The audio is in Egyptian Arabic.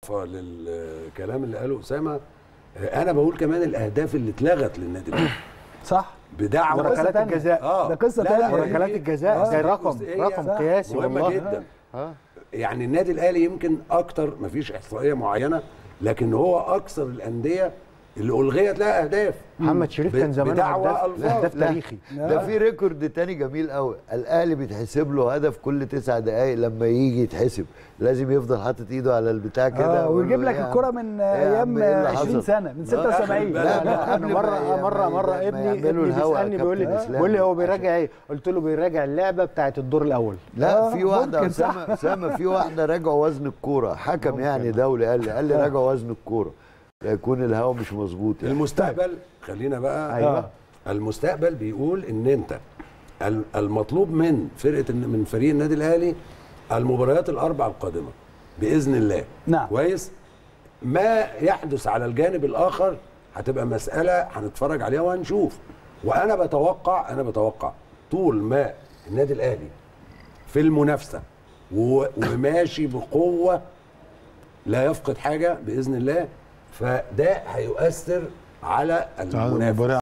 اضافه للكلام اللي قاله اسامه آه، انا بقول كمان الاهداف اللي اتلغت للنادي الاهلي صح بدعوى قصة وركلات تانية. الجزاء اه ده قصة لا، لا، تانية. هي وركلات دي- الجزاء آه، ده دي رقم جزئية رقم قياسي مهمه والله جدا اه يعني النادي الاهلي يمكن اكتر مفيش احصائيه معينه لكن هو اكثر الانديه اللي الغيت لها اهداف محمد شريف ب- كان زمانه بدعوى هداف ألفاظ. هداف لا. تاريخي ده في ريكورد تاني جميل قوي الاهلي بيتحسب له هدف كل تسع دقائق لما يجي يتحسب لازم يفضل حاطط ايده على البتاع كده اه أقول ويجيب له لك إيه يا الكرة عم؟ من إيه يا ايام عم؟ إيه اللي 20 حصل؟ سنة من آخر 76 بلد. لا لا، لا قبل انا ما مره ي- مره ما مره ي- ما ابني يعملوا ابني الهوا بيسالني يا بيقول لي كابتن إسلام. بيقول لي هو بيراجع ايه قلت له بيراجع اللعبه بتاعه الدور الاول لا آه، في واحده ممكن، صح. اسامه اسامه في واحده راجعوا وزن الكوره حكم يعني دولي قال لي قال لي راجعوا وزن الكوره لا يكون الهوا مش مظبوط يعني المستقبل خلينا بقى أيوة. المستقبل بيقول ان انت ال- المطلوب من فرقه من فريق النادي الاهلي المباريات الاربع القادمه باذن الله نعم. كويس ما يحدث على الجانب الاخر هتبقى مساله هنتفرج عليها وهنشوف وانا بتوقع انا بتوقع طول ما النادي الاهلي في المنافسه و- وماشي بقوه لا يفقد حاجه باذن الله فده هيؤثر على المنافس